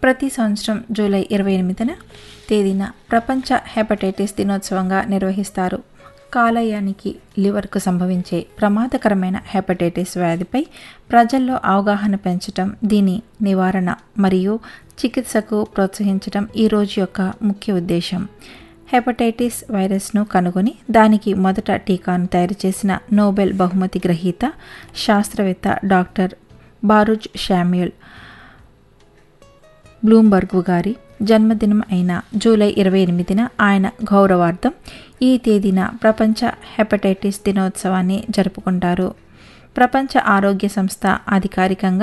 ప్రతి సంవత్సరం జూలై ఇరవై ఎనిమిదిన తేదీన ప్రపంచ హెపటైటిస్ దినోత్సవంగా నిర్వహిస్తారు కాలేయానికి లివర్కు సంభవించే ప్రమాదకరమైన హెపటైటిస్ వ్యాధిపై ప్రజల్లో అవగాహన పెంచడం దీని నివారణ మరియు చికిత్సకు ప్రోత్సహించడం ఈ రోజు యొక్క ముఖ్య ఉద్దేశం హెపటైటిస్ వైరస్ను కనుగొని దానికి మొదట టీకాను తయారు చేసిన నోబెల్ బహుమతి గ్రహీత శాస్త్రవేత్త డాక్టర్ బారుజ్ షామ్యుల్ బ్లూంబర్గ్ గారి జన్మదినం అయిన జూలై ఇరవై ఎనిమిదిన ఆయన గౌరవార్థం ఈ తేదీన ప్రపంచ హెపటైటిస్ దినోత్సవాన్ని జరుపుకుంటారు ప్రపంచ ఆరోగ్య సంస్థ అధికారికంగా